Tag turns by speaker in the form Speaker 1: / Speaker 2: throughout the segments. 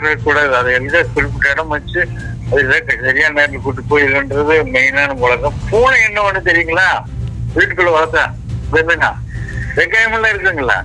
Speaker 1: சாப்பிடவே கூடாது அதை எங்க குறிப்பிட்ட இடம் வச்சு அது சரியான நேரத்தில் கூட்டு போயிருன்றது மெயினான பழக்கம் பூனை என்ன ஒண்ணு தெரியுங்களா வீட்டுக்குள்ள வளர்த்தா வெந்தனா வெங்காயம் எல்லாம் இருக்குங்களா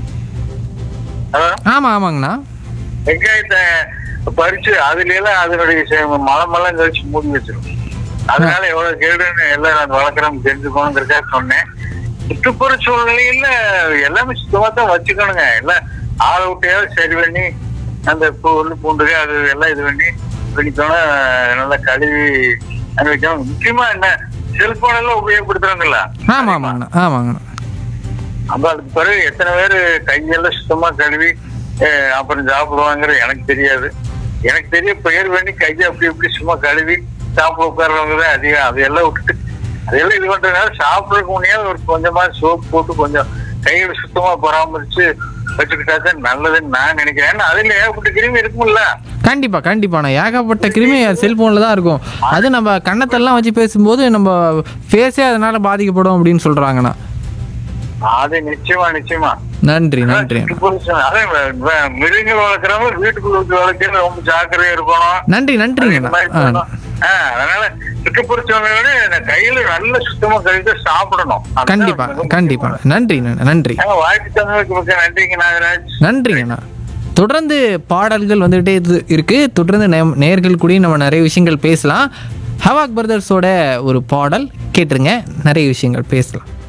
Speaker 1: அதான்
Speaker 2: ஆமாம் ஆமாங்கண்ணா
Speaker 1: வெங்காயத்தை பறிச்சு அதுல எல்லாம் அதனுடைய செ- மலம் எல்லாம் கழிச்சு மூடி வச்சிரும் அதனால எவ்வளவு கேடுன்னு எல்லாம் நான் வளர்க்குறோம் தெரிஞ்சுக்கணுங்கிறதுக்காக சொன்னேன் சுற்றுப்புற சூழ்நிலையில எல்லாமே சுத்தமா தான் வச்சுக்கணுங்க எல்லாம் ஆளை விட்டையாவது சரி பண்ணி அந்த புல் பூண்டுக அது எல்லாம் இது பண்ணி பண்ணிக்கணும் நல்லா கழுவி அனுபவிக்கணும் முக்கியமா என்ன செல்போன் எல்லாம் உபயோகப்படுத்துறாங்கல்ல
Speaker 2: ஆமாம் ஆமாங்கண்ணா ஆமாங்கண்ணா
Speaker 1: அப்ப அதுக்கு பிறகு எத்தனை பேர் கையெல்லாம் சுத்தமா கழுவி அஹ், அப்புறம் சாப்பிடுவாங்கிறது எனக்கு தெரியாது எனக்கு தெரிய பெயர் பண்ணி கையை அப்படி இப்படி சும்மா கழுவி சாப்பிட உட்கார்றவங்க தான் அதிகம் அதையெல்லாம் விட்டுட்டு அதெல்லாம் இது பண்றதுனால சாப்பிடறதுக்கு முன்னே ஒரு கொஞ்சமா சோப் போட்டு கொஞ்சம் கைகளை சுத்தமா பராமரிச்சு வச்சுக்கிட்டா தான் நல்லதுன்னு நான் நினைக்கிறேன் ஏன்னா அதுல ஏகப்பட்ட கிருமி இருக்கும்ல
Speaker 2: கண்டிப்பாக கண்டிப்பாண்ணா ஏகப்பட்ட கிருமி செல்ஃபோனில் தான் இருக்கும் அது நம்ம கண்ணத்தெல்லாம் வச்சு பேசும்போது நம்ம ஃபேஸே அதனால் பாதிக்கப்படும் அப்படின்னு சொல்கிறாங்கண்ணா
Speaker 1: அது நிச்சயமா நிச்சயமா
Speaker 2: நன்றி நன்றி அண்ணா
Speaker 1: சுற்றுப்புற- அதே வே- வே- மிருகங்கள் வளர்க்குறவங்க வீட்டுக்குள்ள வச்சு வளர்க்கறது ரொம்ப ஜாக்கிரதையா இருக்கணும்
Speaker 2: நன்றி நன்றிங்கண்ணா ஆ
Speaker 1: ஆ, அதனால சுற்றுப்புற சூழ்நிலை கையில நல்ல சுத்தமா கழித்து சாப்பிடணும் அதுதான்
Speaker 2: கண்டிப்பா
Speaker 1: மிக
Speaker 2: கண்டிப்பா
Speaker 1: முக்கியமானது.
Speaker 2: நன்றி நன்றி
Speaker 1: ஆ, வாய்ப்பு தந்ததுக்கு மிக்க நன்றிங்க நாகராஜ்
Speaker 2: நன்றிங்கண்ணா தொடர்ந்து பாடல்கள் வந்துகிட்டே இது- இருக்கு தொடர்ந்து நே- நேயர்கள் கூடயும் நம்ம நிறைய விஷயங்கள் பேசலாம் ஹவாக் பிரதர்ஸோட ஒரு பாடல் கேட்டுருங்க நிறைய விஷயங்கள் பேசலாம்